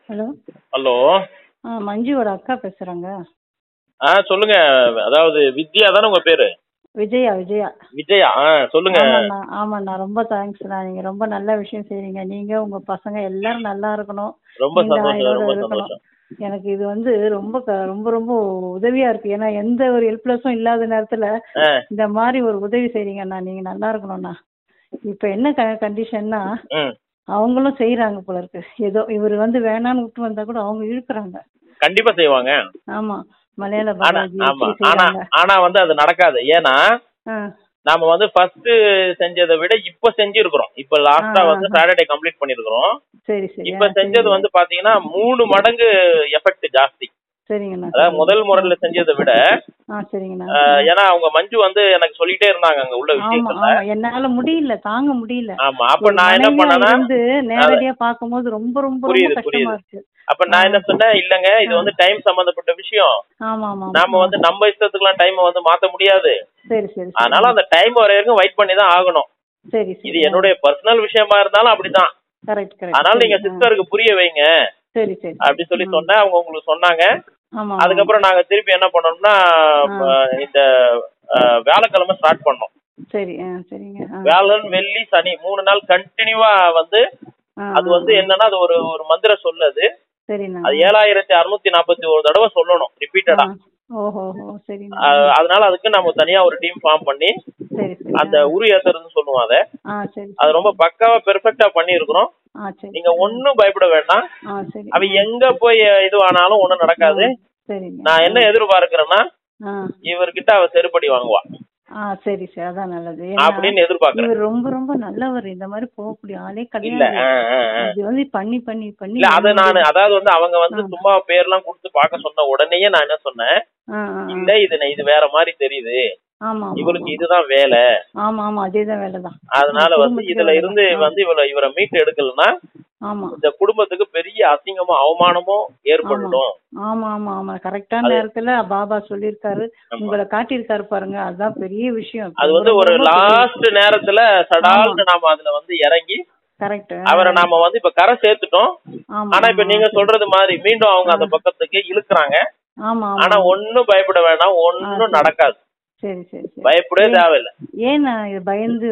Hello hello ஆ மஞ்சுவோட அக்கா பேசுகிறேங்க ஆ சொல்லுங்க அதாவது வித்யா தானே உங்க பேரு விஜயா விஜயா விஜயா ஆ சொல்லுங்க ஆமாண்ணா ஆமாண்ணா ரொம்ப தேங்க்ஸ்ண்ணா நீங்கள் ரொம்ப நல்ல விஷயம் செய்றீங்க நீங்கள் உங்கள் பசங்க எல்லாரும் நல்லா இருக்கணும் ரொம்ப நீண்ட சந்தோஷம் ஆயுளோட ரொம்ப இருக்கணும் சந்தோஷம் எனக்கு இது வந்து ரொம்ப க- ரொம்ப ரொம்ப உதவியா இருக்கு ஏன்னா எந்த ஒரு ஹெல்ப்லெஸ்ஸும் இல்லாத நேரத்துல ஆ இந்த மாதிரி ஒரு உதவி செய்றீங்கண்ணா நீங்க நல்லா இருக்கணும்ண்ணா இப்ப என்ன க கண்டிஷன்னா ம் அவங்களும் செய்யறாங்க போல இருக்கு ஏதோ இவர் வந்து வேணான்னு விட்டு வந்தா கூட அவங்க இழுக்குறாங்க கண்டிப்பா செய்வாங்க ஆமா மலையாள ஆனா பாலாஜி ஆமா இப்படி ஆனா செய்றாங்க ஆனா வந்து அது நடக்காது ஏன்னா ஆ, நாம வந்து ஃபர்ஸ்ட் செஞ்சதை விட இப்ப செஞ்சிருக்கிறோம் இப்ப லாஸ்டா ஆ, வந்து ஆ. சாட்டர்டே கம்ப்ளீட் பண்ணிருக்கிறோம் சரி சரி இப்ப ஆ, செஞ்சது சரிங்க. வந்து பாத்தீங்கன்னா மூணு மடங்கு எஃபெக்ட் ஜாஸ்தி சரிங்கண்ணா அதாவது சரிங்க. முதல் முறையில செஞ்சதை விட ஆ சரிங்கண்ணா ஆஹ், ஏன்னா அவங்க மஞ்சு வந்து எனக்கு சொல்லிட்டே இருந்தாங்க அங்க உள்ள ஆமா விஷயத்துல ஆமா என்னால முடியல தாங்க முடியல ஆமா அப்ப ஒரு நான் என்ன மனைவியா பண்ணேன்னா இருந்து நேரடியா பார்க்கும்போது ரொம்ப ரொம்ப ரொம்ப புரியுது, கஷ்டமா புரியுது. இருக்கு அப்ப நான் என்ன சொன்னேன் இல்லங்க இது வந்து டைம் சம்பந்தப்பட்ட விஷயம் ஆமா ஆமா நாம வந்து நம்ம இஷ்டத்துக்குலாம் டைம் வந்து மாத்த முடியாது சரி சரி சரி. அதனால அந்த டைம் வர வரைக்கும் வெயிட் பண்ணி தான் ஆகணும் சரி சரி இது என்னுடைய பர்சனல் விஷயமா இருந்தாலும் அப்படிதான் கரெக்ட் கரெக்ட் அதனால நீங்க சிஸ்டருக்கு புரிய வைங்க சரி சரி அப்படி சொல்லி சொன்னேன் அவங்க உங்களுக்கு சொன்னாங்க ஆமா அதுக்கப்புறம் நாங்க திருப்பி என்ன பண்ணோம்னா அஹ், இந்த அஹ், வியாழக்கிழமை ஸ்டார்ட் பண்ணோம் சரி ஆ சரிங்க ஆ, வியாழன் வெள்ளி சனி மூணு நாள் கண்டினியூவா வந்து ஆ, அது வந்து என்னன்னா அது ஒரு ஒரு மந்திர சொல்லுது சரிண்ணா அது ஏழாயிரத்தி அறுநூத்தி நாற்பத்தி ஒரு தடவை சொல்லணும் ரிப்பீட்டடா ஆ, ஓஹோ ஓ சரிண்ணா அதனால அதுக்கு நம்ம தனியா ஒரு டீம் ஃபார்ம் பண்ணி சரி சரி அந்த உரு ஏத்துறதுன்னு சொல்லுவோம் அதை ஆ சரி அது ரொம்ப பக்காவா பெர்ஃபெக்டா பண்ணியிருக்கிறோம் ஆ சரி நீங்க ஒண்ணும் பயப்பட வேண்டாம் ஆ சரி அவ எங்க போய் இது ஆனாலும் ஒண்ணும் நடக்காது சரிங்க நான் என்ன எதிர்பார்க்கிறேன்னா ஆ இவர்கிட்ட அவ செருப்படி வாங்குவா ஆ சரி சரி அதான் நல்லது ஏன்னா அப்படின்னு எதிர்பார்க்கிறேன் இவர் ரொம்ப ரொம்ப நல்லவர் இந்த மாதிரி போகக்கூடிய ஆளே இல்ல கிடையாது ஆ, ஆ, ஆ. இது வந்து பண்ணி பண்ணி பண்ணி இல்ல அத நானு அதாவது வந்து அவங்க வந்து ஆ. சும்மா பேர்லாம் கொடுத்து பார்க்க சொன்ன உடனேயே நான் என்ன சொன்னேன் ஆ, ஆ, ஆ. இல்ல இது இது வேற மாதிரி தெரியுது ஆமா ஆமா இவளுக்கு இதுதான் வேலை ஆமா ஆமா அதேதான் வேலைதான் அதனால வந்து குடும்பத்துக்கே இதுல இருந்து வேலைதான். வந்து இவள இவரை மீட்டு எடுக்கலன்னா ஆமா இந்த குடும்பத்துக்கு பெரிய அசிங்கமும் அவமானமும் ஏற்படணும் ஆமா ஆமா ஆமா கரெக்டான நேரத்துல பாபா சொல்லியிருக்காரு உங்களை காட்டியிருக்காரு பாருங்க அதுதான் பெரிய விஷயம் அது வந்து ஒரு லாஸ்ட் நேரத்துல சடால்னு நாம அதுல வந்து இறங்கி கரெக்ட் அவரை நாம வந்து இப்ப கரை சேர்த்துட்டோம் ஆமா ஆனா இப்ப நீங்க சொல்றது மாதிரி மீண்டும் அவங்க அந்த பக்கத்துக்கு இழுக்குறாங்க ஆமா ஆனா ஆமா ஒண்ணும் பயப்பட வேண்டாம் ஒண்ணும் நடக்காது சரி சரி சரி பயப்படவே தேவையில்லை ஏன் நான் இது பயந்து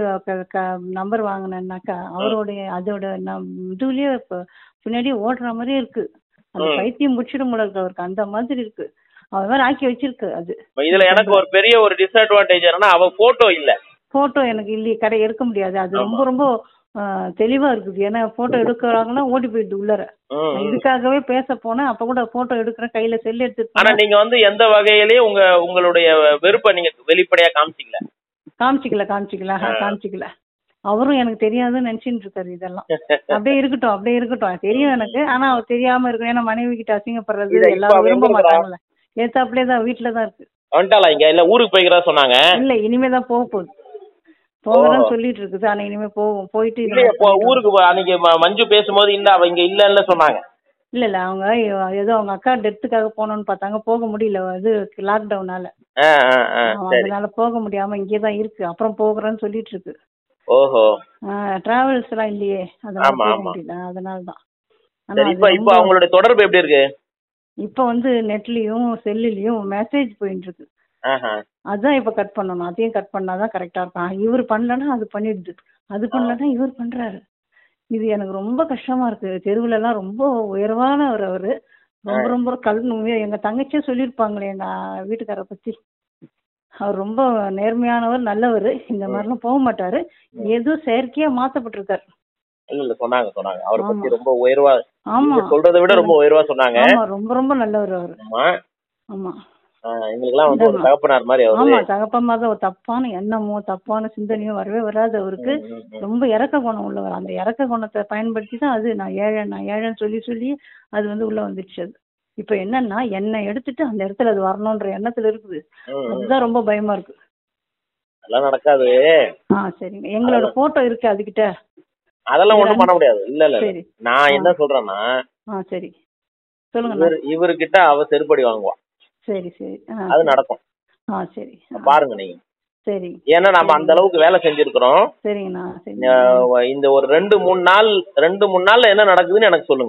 நம்பர் வாங்கினேன்னாக்கா அவருடைய அதோட நம் இதுலயே இப்ப பின்னாடியே ஓடுற மாதிரியே இருக்கு அந்த ம். பைத்தியம் முடிச்சிடும் போல இருக்கு அவருக்கு அந்த மாதிரி இருக்கு அவர் மாதிரி ஆக்கி வச்சிருக்கு அது இப்ப இதுல எனக்கு ஒரு பெரிய ஒரு டிஸ்அட்வான்டேஜ் என்னன்னா அவ போட்டோ இல்ல போட்டோ எனக்கு இல்லையே கடை எடுக்க முடியாது அது ரொம்ப ரொம்ப ஆ, தெளிவா இருக்குது ஏன்னா போட்டோ எடுக்கிறாங்கன்னா ஓடி போயிடுது உள்ளர ம். நான் இதுக்காகவே பேச போனேன் அப்ப கூட போட்டோ எடுக்கிறேன் கையில செல் எடுத்துட்டு ஆனா போனேன். நீங்க வந்து எந்த வகையிலயும் உங்க உங்களுடைய வெறுப்பை நீங்க வெளிப்படையா காமிச்சிக்கல காமிச்சிக்கல காமிச்சிக்கல ஆஹா, காமிச்சிக்கல அவரும் எனக்கு தெரியாதுன்னு நினைச்சிட்டு இருக்காரு இதெல்லாம் அப்படியே இருக்கட்டும் அப்படியே இருக்கட்டும் தெரியும் எனக்கு ஆனா அவர் தெரியாம இருக்கும் ஏன்னா மனைவி கிட்ட அசிங்கப்படுறது இல்ல, இப்ப எல்லாரும் அவ விரும்ப எங்க இருக்கா? மாட்டாங்கல்ல ஏத்தாப்புலயே தான் வீட்டுல தான் இருக்கு வந்துட்டாளா இங்க இல்ல ஊருக்கு போய்க்கிறதா சொன்னாங்க இல்ல இனிமே தான் போக போகுது போகதான் சொல்லிட்டு இருக்குது ஆனா இனிமே போகும் போயிட்டு இது இல்லையா மாதிரி இப்போ பண்ணிட்டு ஊருக்கு போ- அன்னைக்கு ம- மஞ்சு பேசும்போது இல்ல அவ இங்க இல்லன்னு சொன்னாங்க இல்ல இல்ல அவங்க ஏதோ அவங்க அக்கா டெத்துக்காக போகணும்னு பார்த்தாங்க போக முடியல அது லாக்டவுனால ஆ, ஆ, ஆ, சரி அதனால போக முடியாம இங்கே தான் இருக்கு அப்புறம் போகிறேன்னு சொல்லிட்டு இருக்கு ஓஹோ டிராவல்ஸ் எல்லாம் இல்லையே அதனால ஆமா, போக ஆமா. முடியல அதனால தான் ஆனா சரி அது இப்ப இப்ப ரொம்ப- அவங்களுடைய தொடர்பு எப்படி இருக்கு இப்ப வந்து நெட்லயும் செல்லுலயும் மெசேஜ் போயிட்டு இருக்கு ஆஹா. அதான் இப்ப கட் பண்ணணும் அதையும் கட் பண்ணாதான் கரெக்டா இருக்கும் இவர் பண்ணலன்னா அது பண்ணிடுது அது பண்ணலன்னா இவர் பண்றாரு இது எனக்கு ரொம்ப கஷ்டமா இருக்கு தெருவுல எல்லாம் ரொம்ப உயர்வானவர் அவரு ரொம்ப ரொம்ப கல் எங்க தங்கச்சியே சொல்லியிருப்பாங்களே எங்க வீட்டுக்கார பத்தி அவர் ரொம்ப நேர்மையானவர் நல்லவர் இந்த மாதிரிலாம் போக மாட்டாரு ஏதோ செயற்கையா மாத்தப்பட்டிருக்காரு இல்ல இல்ல சொன்னாங்க சொன்னாங்க அவரை ஆமா. பத்தி ரொம்ப உயர்வா ஆமா நீங்க சொல்றதை விட ரொம்ப உயர்வா சொன்னாங்க ஆமா ரொம்ப ரொம்ப நல்லவர் அவரு ஆமா ஆமா எங்களுக்கு எல்லாம் வந்து ஒரு தகப்பனார் மாதிரி அவரு ஆமா தகப்பமா தான் ஒரு தப்பான எண்ணமோ தப்பான சிந்தனையோ வரவே வராது அவருக்கு ம், ம், ம். ரொம்ப இறக்க குணம் உள்ளவர் அந்த இறக்க குணத்தை பயன்படுத்தி தான் அது நான் ஏழை நான் ஏழைன்னு சொல்லி சொல்லி அது வந்து உள்ள வந்துடுச்சு அது இப்ப என்னன்னா என்னை எடுத்துட்டு அந்த இடத்துல அது வரணுன்ற எண்ணத்துல இருக்குது ம், ம். அதுதான் ரொம்ப பயமா இருக்கு அதெல்லாம் நடக்காது ஆ சரிங்க எங்களோட போட்டோ இருக்கு அதுகிட்ட அதெல்லாம் ஒண்ணும் பண்ண முடியாது இல்ல இல்ல இல்ல. சரி நான் என்ன சொல்றேன்னா ஆ சரி சொல்லுங்க இவர் இவர்கிட்ட அவ செருப்படி வாங்குவா சரி சரி ஆ அது நடக்கும் ஆ சரி ஆ, பாருங்க நீங்க சரி ஏன்னா நம்ம அந்த அளவுக்கு வேலை செஞ்சிருக்கிறோம் சரிங்கண்ணா சரி அஹ் இந்த ஒரு ரெண்டு மூணு நாள் ரெண்டு மூணு நாள்ல என்ன நடக்குதுன்னு எனக்கு சொல்லுங்க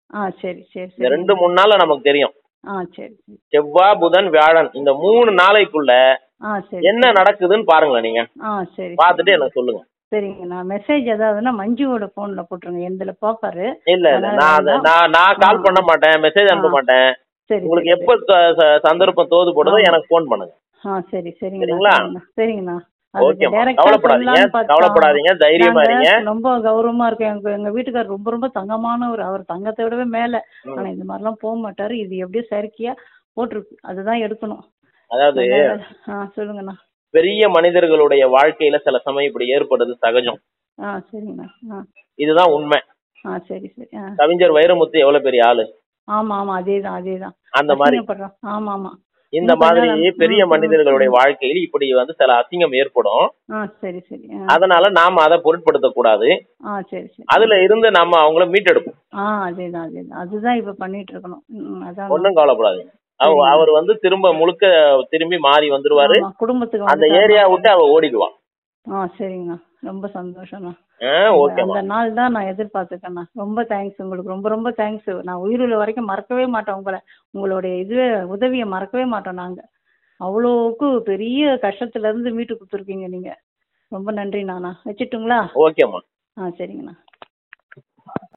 ஆ சரி சரி இந்த சரி ரெண்டு மூணு நாள்ல நமக்கு தெரியும் ஆ சரி சரி செவ்வாய் புதன் வியாழன் இந்த மூணு நாளைக்குள்ள ஆ சரி என்ன நடக்குதுன்னு பாருங்களேன் நீங்க ஆ சரி பார்த்துட்டு எனக்கு சொல்லுங்க சரிங்கண்ணா மெசேஜ் ஏதாவதுன்னா மஞ்சுவோட ஃபோனில் போட்டுருங்க எந்தில் பார்ப்பாரு இல்ல இல்ல அதனால நான் அது- வேண்டாம். நான் நான் கால் ஆ. பண்ண மாட்டேன் மெசேஜ் அனுப்ப ஆ. மாட்டேன் சரி உங்களுக்கு சரி, எப்ப ச- ச- சந்தர்ப்பம் தோது போடுதோ ஆமா. எனக்கு ஃபோன் பண்ணுங்க ஆ சரி சரிங்கண்ணா சரிங்களா? சரிங்கண்ணா சரிங்கண்ணா அதுக்கு ஓகேம்மா டைரக்டா கவலைப்படாதீங்க சொல்லலாம்னு பார்த்தா கவலைப்படாதீங்க தைரியமா நாங்க இருங்க ரொம்ப கௌரவமா இருக்கோம் எங்க எங்க வீட்டுக்கார் ரொம்ப ரொம்ப தங்கமானவர் அவர் தங்கத்தை விடவே மேல ம். ஆனா இந்த மாதிரிலாம் போக மாட்டாரு இது எப்படியோ செயற்கையா போட்டிருக்கு அதுதான் எடுக்கணும் அதாவது அதனால- ஆ சொல்லுங்கண்ணா பெரிய மனிதர்களுடைய வாழ்க்கையில சில சமயம் இப்படி ஏற்படுறது சகஜம் ஆ சரிங்கண்ணா ஆ இதுதான் உண்மை ஆ சரி சரி ஆ கவிஞர் வைரமுத்து எவ்வளவு பெரிய ஆளு ஆமா ஆமா அதேதான் அதேதான் அந்த மாதிரி அசிங்கப்படுறோம். ஆமா ஆமா இந்த இன்னும் மாதிரி கொஞ்ச நாள் பெரிய ம், ம், மனிதர்களுடைய ம். வாழ்க்கையில் இப்படி வந்து சில அசிங்கம் ஏற்படும் ஆ சரி சரி ஆ. அதனால நாம அதை பொருட்படுத்த கூடாது ஆ சரி சரி அதுல இருந்து நம்ம அவங்கள மீட்டெடுப்போம் ஆ அதேதான் அதேதான் அதுதான் இப்ப பண்ணிட்டு இருக்கணும் ம், அதான் ஒன்றும் கவலைப்படாதீங்க அவர் சரிங்க. அவர் வந்து திரும்ப முழுக்க திரும்பி மாறி வந்துருவாரு ஆமா, குடும்பத்துக்கு அந்த வந்துட்டாருன்னா ஏரியா விட்டு அவ ஓடிடுவான் ஆ சரிங்கண்ணா ரொம்ப சந்தோஷம்ண்ணா ஆ, ஓகேம்மா அந்த நாள் தான் நான் எதிர்பார்த்துக்கேண்ணா ரொம்ப தேங்க்ஸ் உங்களுக்கு ரொம்ப ரொம்ப தேங்க்ஸ் நான் உயிருள்ள வரைக்கும் மறக்கவே மாட்டோம் உங்களை உங்களுடைய இது உதவியை மறக்கவே மாட்டோம் நாங்க அவ்வளோவுக்கு பெரிய கஷ்டத்துல இருந்து மீட்டு கொடுத்துருக்கீங்க நீங்க ரொம்ப நன்றி நானா வச்சுட்டுங்களா ஓகேம்மா ஆ சரிங்கண்ணா